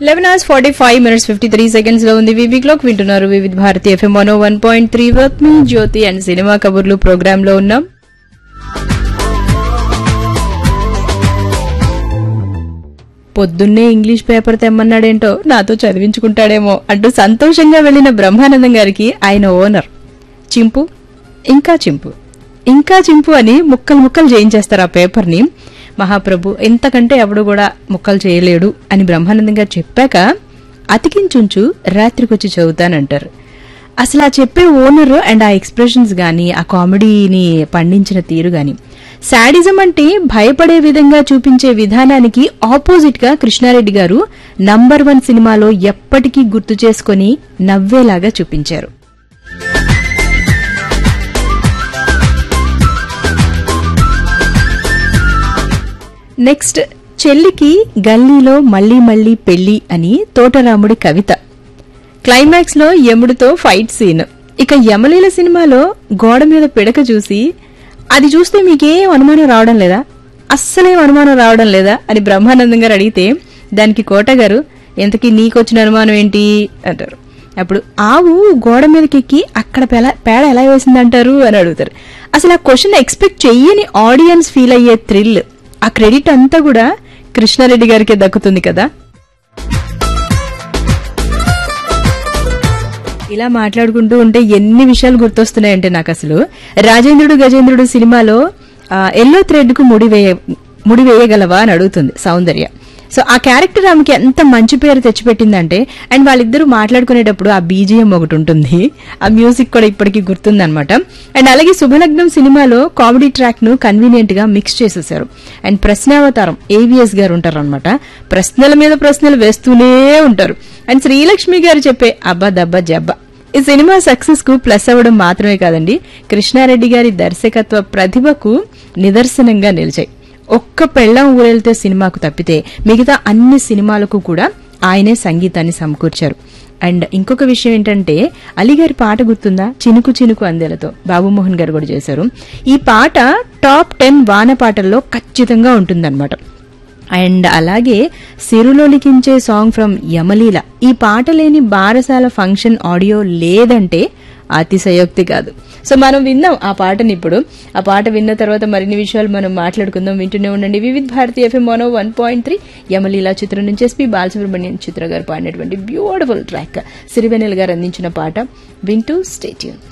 eleven hours forty five minutes fifty three seconds లో ఉంది వివి క్లాక్ వింటున్నారు Vividh Bharati FM one one point three వర్క్ మీ జ్యోతి అండ్ సినిమా కబుర్లు ప్రోగ్రామ్ లో ఉన్నాం పొద్దున్నే ఇంగ్లీష్ పేపర్ తెమ్మన్నాడేంటో నాతో చదివించుకుంటాడేమో అంటూ సంతోషంగా వెళ్లిన బ్రహ్మానందం గారికి ఆయన ఓనర్ చింపు ఇంకా చింపు ఇంకా చింపు అని ముక్కలు ముక్కలు చేయించేస్తారు ఆ పేపర్ని మహాప్రభు ఎంతకంటే ఎవడు కూడా ముక్కలు చేయలేడు అని బ్రహ్మానందం గారు చెప్పాక అతికించుంచు రాత్రికొచ్చి చదువుతానంటారు అసలు ఆ చెప్పే ఓనర్ అండ్ ఆ ఎక్స్ప్రెషన్స్ గాని ఆ కామెడీని పండించిన తీరు గాని శాడిజం అంటే భయపడే విధంగా చూపించే విధానానికి ఆపోజిట్ గా కృష్ణారెడ్డి గారు నంబర్ వన్ సినిమాలో ఎప్పటికీ గుర్తు చేసుకుని నవ్వేలాగా చూపించారు నెక్స్ట్ చెల్లికి గల్లీలో మళ్ళీ మళ్ళీ పెళ్లి అని తోటరాముడి కవిత క్లైమాక్స్ లో యముడితో ఫైట్ సీన్ ఇక యమలీల సినిమాలో గోడ మీద పిడక చూసి అది చూస్తే మీకేం అనుమానం రావడం లేదా అస్సలేం అనుమానం రావడం లేదా అని బ్రహ్మానందం గారు అడిగితే దానికి కోట గారు ఎంతకీ నీకొచ్చిన అనుమానం ఏంటి అంటారు అప్పుడు ఆవు గోడ మీదకెక్కి అక్కడ పేడ పేడ ఎలా వేసిందంటారు అని అడుగుతారు అసలు ఆ క్వశ్చన్ ఎక్స్పెక్ట్ చెయ్యని ఆడియన్స్ ఫీల్ అయ్యే థ్రిల్ ఆ క్రెడిట్ అంతా కూడా కృష్ణారెడ్డి గారికే దక్కుతుంది కదా ఇలా మాట్లాడుకుంటూ ఉంటే ఎన్ని విషయాలు గుర్తొస్తున్నాయంటే నాకు అసలు రాజేంద్రుడు గజేంద్రుడు సినిమాలో ఆ, ఎల్లో థ్రెడ్ కు ముడి వేయ ముడి వేయగలవా అని అడుగుతుంది సౌందర్య సో ఆ క్యారెక్టర్ ఆమెకి ఎంత మంచి పేరు తెచ్చిపెట్టిందంటే అండ్ వాళ్ళిద్దరూ మాట్లాడుకునేటప్పుడు ఆ బీజిఎం ఒకటి ఉంటుంది ఆ మ్యూజిక్ కూడా ఇప్పటికీ గుర్తుందన్నమాట అండ్ అలాగే శుభలగ్నం సినిమాలో కామెడీ ట్రాక్ ను కన్వీనియంట్ గా మిక్స్ చేసేసారు అండ్ ప్రశ్నావతారం ఏవిఎస్ గారు ఉంటారన్నమాట ప్రశ్నల మీద ప్రశ్నలు వేస్తూనే ఉంటారు అండ్ శ్రీలక్ష్మి గారు చెప్పే అబ్బా దబ్బా జబ్బా ఈ సినిమా సక్సెస్ కు ప్లస్ అవ్వడం మాత్రమే కాదండి కృష్ణారెడ్డి గారి దర్శకత్వ ప్రతిభకు నిదర్శనంగా నిలిచాయి ఒక్క పెళ్ళం ఊరెళ్తే సినిమాకు తప్పితే మిగతా అన్ని సినిమాలకు కూడా ఆయనే సంగీతాన్ని సమకూర్చారు అండ్ ఇంకొక విషయం ఏంటంటే అలీగారి పాట గుర్తుందా చినుకు చినుకు అందేలతో బాబుమోహన్ గారు కూడా చేశారు ఈ పాట టాప్ టెన్ వాన పాటల్లో ఖచ్చితంగా ఉంటుందన్నమాట అండ్ అలాగే సిరులో లిఖించే సాంగ్ ఫ్రమ్ యమలీల ఈ పాట లేని బారసాల ఫంక్షన్ ఆడియో లేదంటే అతిశయోక్తి కాదు సో మనం విన్నాం ఆ పాటని ఇప్పుడు ఆ పాట విన్న తర్వాత మరిన్ని విషయాలు మనం మాట్లాడుకుందాం వింటూనే ఉండండి Vividh Bharati FM mono one point three Yamaleela చిత్రం నుంచి ఎస్పీ బాలసుబ్రహ్మణ్యం చిత్ర గారు పాడినటువంటి బ్యూటిఫుల్ ట్రాక్ సిరివెనెల్ గారు అందించిన పాట వింటూ స్టేట్యూన్